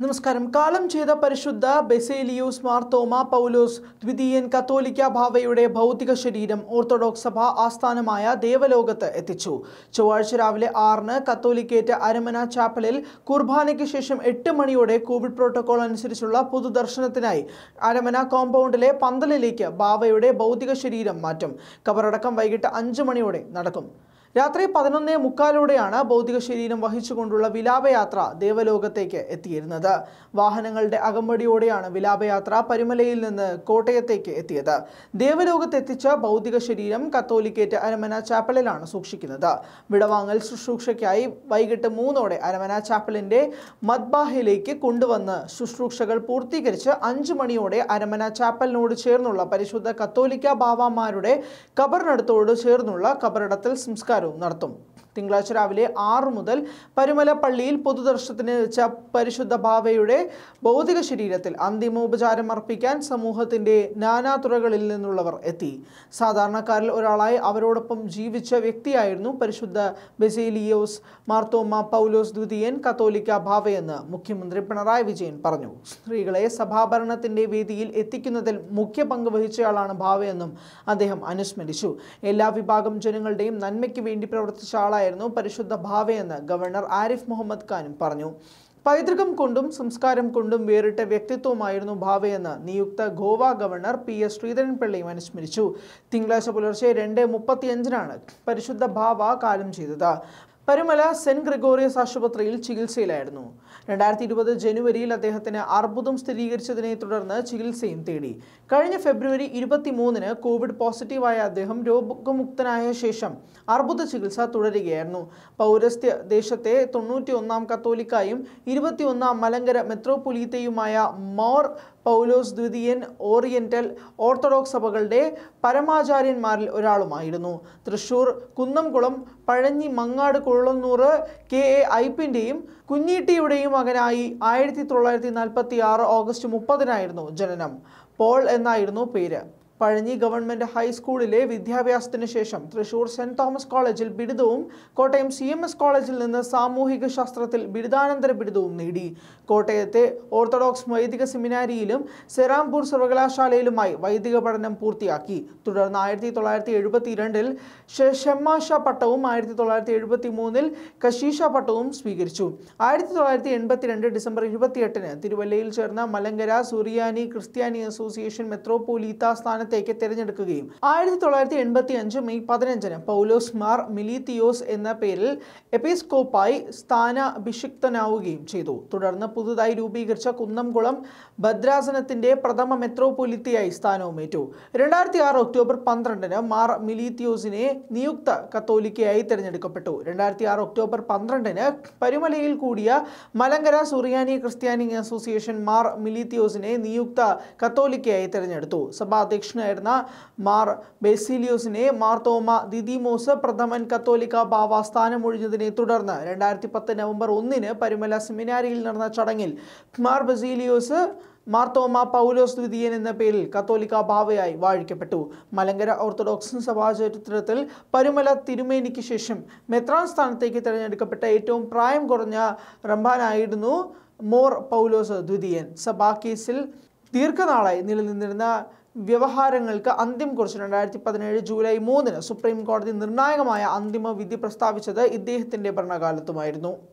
നമസ്കാരം കാലം ചെയ്ത പരിശുദ്ധ ബെസേലിയൂസ് മാർത്തോമ പൗലോസ് ദ്വിതീയൻ കത്തോലിക്ക ഭാവയുടെ ഭൗതിക ശരീരം ഓർത്തഡോക്സ് സഭ ആസ്ഥാനമായ ദേവലോകത്ത് എത്തിച്ചു ചൊവ്വാഴ്ച രാവിലെ ആറിന് കത്തോലിക്കേറ്റ് അരമന ചാപ്പലിൽ കുർബാനയ്ക്ക് ശേഷം എട്ട് മണിയോടെ കോവിഡ് പ്രോട്ടോകോൾ അനുസരിച്ചുള്ള പൊതുദർശനത്തിനായി അരമന കോമ്പൗണ്ടിലെ പന്തലിലേക്ക് ബാവയുടെ ഭൗതിക ശരീരം മാറ്റും കബറടക്കം വൈകിട്ട് അഞ്ച് മണിയോടെ നടക്കും രാത്രി പതിനൊന്നേ മുക്കാലോടെയാണ് ഭൗതിക ശരീരം വഹിച്ചുകൊണ്ടുള്ള വിലാപയാത്ര ദേവലോകത്തേക്ക് എത്തിയിരുന്നത് വാഹനങ്ങളുടെ അകമ്പടിയോടെയാണ് വിലാപയാത്ര പരുമലയിൽ നിന്ന് കോട്ടയത്തേക്ക് എത്തിയത് ദേവലോകത്ത് എത്തിച്ച ഭൗതിക ശരീരം കത്തോലിക്കേറ്റ് അരമന ചാപ്പലിലാണ് സൂക്ഷിക്കുന്നത് വിടവാങ്ങൽ ശുശ്രൂഷയ്ക്കായി വൈകിട്ട് മൂന്നോടെ അരമന ചാപ്പലിന്റെ മദ്ബാഹയിലേക്ക് കൊണ്ടുവന്ന് ശുശ്രൂഷകൾ പൂർത്തീകരിച്ച് അഞ്ചു മണിയോടെ അരമന ചാപ്പലിനോട് ചേർന്നുള്ള പരിശുദ്ധ കത്തോലിക്ക ബാവാമാരുടെ ഖബറിനടുത്തോട് ചേർന്നുള്ള ഖബറിടത്തിൽ സംസ്കാരവും നടത്തും തിങ്കളാഴ്ച രാവിലെ ആറ് മുതൽ പരുമല പള്ളിയിൽ പൊതുദർശനത്തിന് വെച്ച പരിശുദ്ധ ഭാവയുടെ ഭൗതിക ശരീരത്തിൽ അന്തിമോപചാരം അർപ്പിക്കാൻ സമൂഹത്തിന്റെ നാനാതുറകളിൽ നിന്നുള്ളവർ എത്തി സാധാരണക്കാരിൽ ഒരാളായി അവരോടൊപ്പം ജീവിച്ച വ്യക്തിയായിരുന്നു പരിശുദ്ധ ബെസേലിയോസ് മാർത്തോമ പൗലോസ് ദ്വിതീയൻ കത്തോലിക്ക ഭാവയെന്ന് മുഖ്യമന്ത്രി പിണറായി വിജയൻ പറഞ്ഞു സ്ത്രീകളെ സഭാഭരണത്തിന്റെ വേദിയിൽ എത്തിക്കുന്നതിൽ മുഖ്യ പങ്ക് വഹിച്ചയാളാണ് ഭാവയെന്നും അദ്ദേഹം അനുസ്മരിച്ചു എല്ലാ വിഭാഗം ജനങ്ങളുടെയും നന്മയ്ക്ക് വേണ്ടി പ്രവർത്തിച്ച ആളായിരുന്നു പരിശുദ്ധ ഭാവയെന്ന് ഗവർണർ ആരിഫ് മുഹമ്മദ് ഖാനും പറഞ്ഞു പൈതൃകം കൊണ്ടും സംസ്കാരം കൊണ്ടും വേറിട്ട വ്യക്തിത്വമായിരുന്നു ഭാവയെന്ന് നിയുക്ത ഗോവ ഗവർണർ പി എസ് ശ്രീധരൻപിള്ളയും അനുസ്മരിച്ചു തിങ്കളാഴ്ച പുലർച്ചെ രണ്ട് മുപ്പത്തിയഞ്ചിനാണ് പരിശുദ്ധ ഭാവ കാലം ചെയ്തത് പരുമല സെന്റ് ഗ്രിഗോറിയസ് ആശുപത്രിയിൽ ചികിത്സയിലായിരുന്നു രണ്ടായിരത്തി ഇരുപത് ജനുവരിയിൽ അദ്ദേഹത്തിന് അർബുദം സ്ഥിരീകരിച്ചതിനെ തുടർന്ന് ചികിത്സയും തേടി കഴിഞ്ഞ ഫെബ്രുവരി ഇരുപത്തിമൂന്നിന് കോവിഡ് പോസിറ്റീവായ അദ്ദേഹം രോഗമുക്തനായ ശേഷം അർബുദ ചികിത്സ തുടരുകയായിരുന്നു പൗരസ്ത്യ ദേശത്തെ തൊണ്ണൂറ്റി ഒന്നാം കത്തോലിക്കായും ഇരുപത്തിയൊന്നാം മലങ്കര മെത്രോപൊലീത്തയുമായ മോർ പൗലോസ് ദ്വിതീയൻ ഓറിയന്റൽ ഓർത്തഡോക്സ് സഭകളുടെ പരമാചാര്യന്മാരിൽ ഒരാളുമായിരുന്നു തൃശൂർ കുന്നംകുളം പഴഞ്ഞി മങ്ങാട് കൊള്ളന്നൂറ് കെ എ ഐപ്പിൻ്റെയും കുഞ്ഞീട്ടിയുടെയും മകനായി ആയിരത്തി തൊള്ളായിരത്തി നാൽപ്പത്തി ആറ് ഓഗസ്റ്റ് മുപ്പതിനായിരുന്നു ജനനം പോൾ എന്നായിരുന്നു പേര് പഴഞ്ഞി ഗവൺമെന്റ് ഹൈസ്കൂളിലെ വിദ്യാഭ്യാസത്തിന് ശേഷം തൃശൂർ സെന്റ് തോമസ് കോളേജിൽ ബിരുദവും കോട്ടയം സി എം എസ് കോളേജിൽ നിന്ന് സാമൂഹിക ശാസ്ത്രത്തിൽ ബിരുദാനന്തര ബിരുദവും നേടി കോട്ടയത്തെ ഓർത്തഡോക്സ് വൈദിക സെമിനാരിയിലും സെറാംപൂർ സർവകലാശാലയിലുമായി വൈദിക പഠനം പൂർത്തിയാക്കി തുടർന്ന് ആയിരത്തി തൊള്ളായിരത്തി എഴുപത്തി രണ്ടിൽ ഷെമ്മാഷ പട്ടവും ആയിരത്തി തൊള്ളായിരത്തി എഴുപത്തി മൂന്നിൽ കശീഷ പട്ടവും സ്വീകരിച്ചു ആയിരത്തി തൊള്ളായിരത്തി എൺപത്തിരണ്ട് ഡിസംബർ ഇരുപത്തിയെട്ടിന് തിരുവല്ലയിൽ ചേർന്ന മലങ്കര സുറിയാനി ക്രിസ്ത്യാനി അസോസിയേഷൻ മെത്രോപോലീത്ത സ്ഥാനത്ത് സ്ഥാനത്തേക്ക് തിരഞ്ഞെടുക്കുകയും ആയിരത്തി തൊള്ളായിരത്തി എൺപത്തി അഞ്ച് മെയ് പതിനഞ്ചിന് പൗലോസ് മാർ മിലീത്തിയോസ് എന്ന പേരിൽ എപ്പിസ്കോപ്പായി സ്ഥാനാഭിഷിക്തനാവുകയും ചെയ്തു തുടർന്ന് പുതുതായി രൂപീകരിച്ച കുന്നംകുളം ഭദ്രാസനത്തിന്റെ പ്രഥമ മെത്രോപൊലിത്തയായി സ്ഥാനവുമേറ്റു രണ്ടായിരത്തി ആറ് ഒക്ടോബർ പന്ത്രണ്ടിന് മാർ മിലീത്തിയോസിനെ നിയുക്ത കത്തോലിക്കയായി തിരഞ്ഞെടുക്കപ്പെട്ടു രണ്ടായിരത്തി ആറ് ഒക്ടോബർ പന്ത്രണ്ടിന് പരുമലയിൽ കൂടിയ മലങ്കര സുറിയാനി ക്രിസ്ത്യാനി അസോസിയേഷൻ മാർ മിലീത്തിയോസിനെ നിയുക്ത കത്തോലിക്കയായി തിരഞ്ഞെടുത്തു സഭാധ്യക്ഷനായിരുന്ന മാർ ബെസിലിയോസിനെ മാർത്തോമ ദിദിമോസ് പ്രഥമൻ കത്തോലിക്ക ബാവ സ്ഥാനമൊഴിഞ്ഞതിനെ തുടർന്ന് രണ്ടായിരത്തി പത്ത് നവംബർ ഒന്നിന് പരുമല സെമിനാരിയിൽ നടന്ന ചടങ്ങിൽ മാർ ബെസിലിയോസ് മാർത്തോമ പൗലോസ് ദ്വിതീയൻ എന്ന പേരിൽ കത്തോലിക്ക ഭാവയായി വാഴിക്കപ്പെട്ടു മലങ്കര ഓർത്തഡോക്സ് സഭാ ചരിത്രത്തിൽ പരുമല തിരുമേനിക്ക് ശേഷം മെത്രാൻ സ്ഥാനത്തേക്ക് തിരഞ്ഞെടുക്കപ്പെട്ട ഏറ്റവും പ്രായം കുറഞ്ഞ റംബാനായിരുന്നു മോർ പൗലോസ് ദ്വിതീയൻ സഭാ കേസിൽ ദീർഘനാളായി നിലനിന്നിരുന്ന വ്യവഹാരങ്ങൾക്ക് അന്ത്യം കുറിച്ച് രണ്ടായിരത്തി പതിനേഴ് ജൂലൈ മൂന്നിന് സുപ്രീം കോടതി നിർണായകമായ അന്തിമ വിധി പ്രസ്താവിച്ചത് ഇദ്ദേഹത്തിന്റെ ഭരണകാലത്തുമായിരുന്നു